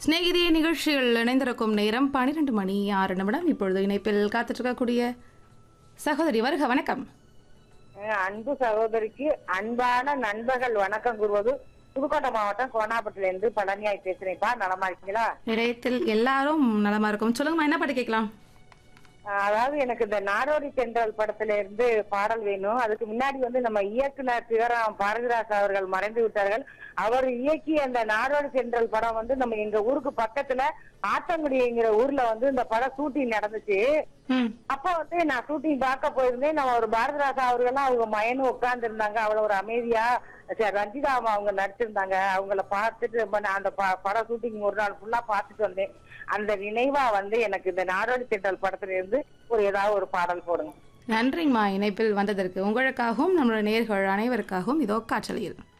சிநேகிதியை நிகழ்ச்சியில் இணைந்திருக்கும் நேரம் பன்னிரெண்டு மணி ஆறு நிமிடம் இப்பொழுது இணைப்பில் காத்துட்ருக்கக்கூடிய சகோதரி வருக வணக்கம் அஹ் அன்பு சகோதரிக்கு அன்பான நண்பர்கள் வணக்கம் கூறுவது புதுக்கோட்டை மாவட்டம் கோனாப்பட்டில இருந்து பழனியாய் பேசுறேன்ப்பா நலமா இருக்கீங்களா நிலையத்தில் எல்லாரும் நலமா இருக்கும் சொல்லுங்கம்மா என்ன பாட்டு கேட்கலாம் அஹ் அதாவது எனக்கு இந்த நாடோடி தென்றல் படத்துல இருந்து பாடல் வேணும் அதுக்கு முன்னாடி வந்து நம்ம இயக்குனர் சிவராம் பாரதிராஜ் அவர்கள் மறைந்து விட்டார்கள் அவர் இயக்கிய அந்த நாடோடி தென்றல் படம் வந்து நம்ம எங்க ஊருக்கு பக்கத்துல ஆத்தங்குடிங்கிற ஊர்ல வந்து இந்த படம் ஷூட்டிங் நடந்துச்சு ம் அப்ப வந்து நான் ஷூட்டிங் பார்க்க போயிருந்தேன் நம்ம ஒரு பாரதிராஜா அவர்கள்லாம் அவங்க மயனும் உட்கார்ந்து இருந்தாங்க அவ்வளவு ஒரு அமைதியா சரி, ரஞ்சிதா அம்மா அவங்க நடிச்சிருந்தாங்க அவங்கள பார்த்துட்டு ரொம்ப நான் அந்த ப- படம் ஷூட்டிங் ஒரு நாள் ஃபுல்லா பார்த்துட்டு வந்தேன் அந்த நினைவா வந்து எனக்கு இந்த நாடோடி திண்டல் படத்துல இருந்து ஒரு ஏதாவது ஒரு பாடல் போடுங்க நன்றிங்கம்மா இணைப்பில் வந்ததற்கு உங்களுக்காகவும் நம்மளுடைய நேர்கள் அனைவருக்காகவும் இதோ காற்றலையில்